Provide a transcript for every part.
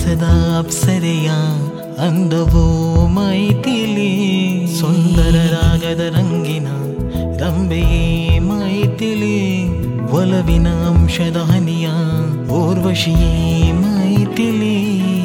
ಆಗಸದ ಅಪ್ಸರೆಯ ಅಂದವೋ ಮೈತಿಲಿ ಸುಂದರ ರಾಗದ ರಂಗಿನ ರಂಬೆಯೇ ಮೈತಿಲಿ ಒಲವಿನ ಅಂಶದ ಹನಿಯ ಊರ್ವಶಿಯೇ ಮೈತಿಲಿ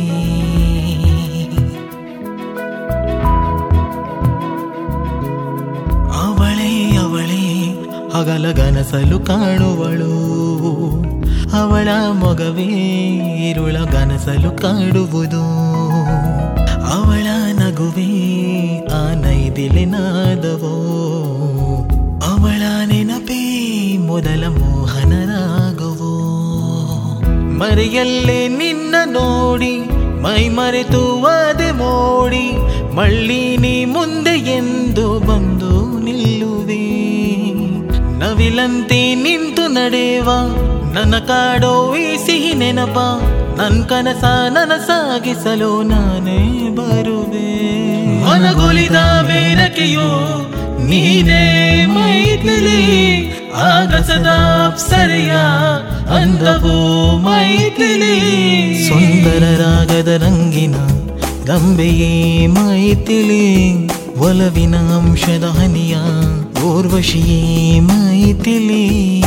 ಅವಳೇ ಅವಳೇ ಹಗಲ ಗನಸಲು ಕಾಣುವಳು ಅವಳ ಮೊಗವೇ ಇರುಳ ಗನಸಲು ಕಾಡುವುದು ಅವಳ ನಗುವೇ ಆ ನೈದಿಲಿನಾದವೋ ಅವಳ ನೆನಪೇ ಮೊದಲ ಮೋಹನ ರಾಗವೋ ಮರೆಯಲ್ಲೇ ನಿನ್ನ ನೋಡಿ ಮೈ ಮರೆತು ಅದೆ ಮೋಡಿ ಮಳ್ಳಿ ನೀ ಮುಂದೆ ಎಂದು ಬಂದು ನಿಲ್ಲುವೆ ನವಿಲಂತೆ ನಿಂತು ನಡೆವ ನನ್ನ ಕಾಡೋ ಈ ಸಿಹಿ ನೆನಪ ನನ್ ಕನಸ ನನಸಾಗಿಸಲು ನಾನೇ ಬರುವೆ ಮನಗೊಲಿದ ಬೇರಕೆಯೋ ನೀನೇ ಮೈತಿಲಿ ಆಗಸದ ಅಪ್ಸರೆಯ ಅಂದವೋ ಮೈತಿಲಿ ಸುಂದರ ರಾಗದ ರಂಗಿನ ರಂಬೆಯೇ ಮೈತಿಲಿ ಒಲವಿನ ಅಂಶದ ಹನಿಯ ಊರ್ವಶಿಯೇ ಮೈತಿಲಿ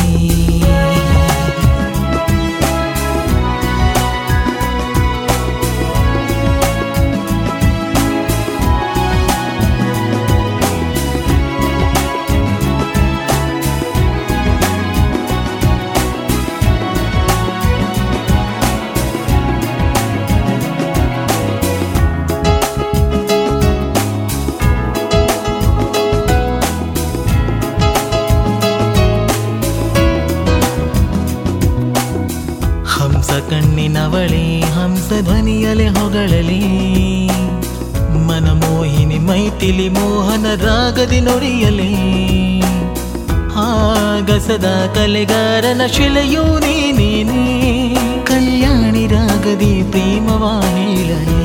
ಹಂಸ ಕಣ್ಣಿನವಳೆ ಹಂಸ ಧ್ವನಿಯಲೆ ಹೊಗಳಲಿ ಮನಮೋಹಿನಿ ಮೈತಿಲಿ ಮೋಹನ ರಾಗದಿ ನುಡಿಯಲಿ ಆಗಸದ ಕಲೆಗಾರನ ಶಿಲೆಯೂ ನೀನೇನೆ ಕಲ್ಯಾಣಿ ರಾಗದಿ ಪ್ರೇಮವ ಹೇಳಲಿ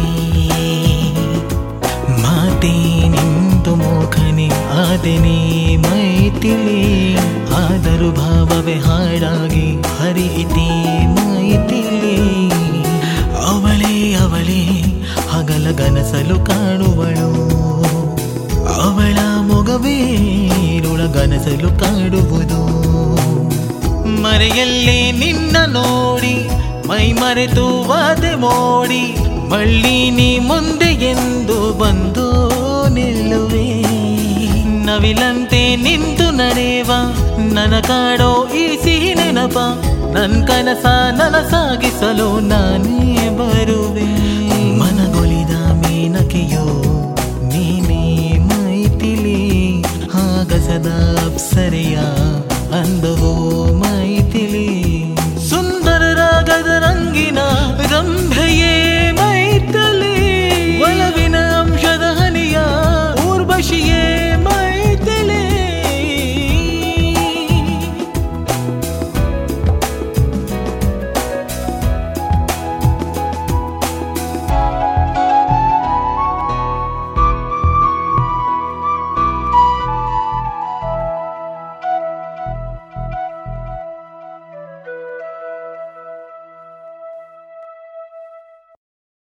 ಮಾತೆ ನಿಂತು ಮೋಖನೆ ಆದೆನೆ ಮೈತಿಲಿ ಆದರೂ ಭಾವವೇ ಹಾಡಾಗಿ ಹರಿಯಿತೆ ಮೈತಿಲಿ ಅವಳೇ ಅವಳೇ ಹಗಲ ಗನಸಲು ಕಾಣುವಳು ಅವಳ ಮೊಗವೇ ಇರುಳ ಗನಸಲು ಕಾಡುವುದು ಮರೆಯಲ್ಲಿ ನಿನ್ನ ನೋಡಿ ಮೈ ಮರೆತು ವಾದೆ ಮೋಡಿ ಮಳ್ಳಿ ನೀ ಮುಂದೆ ಎಂದು ಬಂದು ನಿಲ್ಲುವೆ ನವಿಲಂತೆ ನಿಂತು ನಡೆವ ನನ್ನ ಕಾಡೋ ಈ ಸಿಹಿ ನೆನಪ ನನ್ ಕನಸ ನನಸಾಗಿಸಲು ನಾನೇ ಬರುವೆ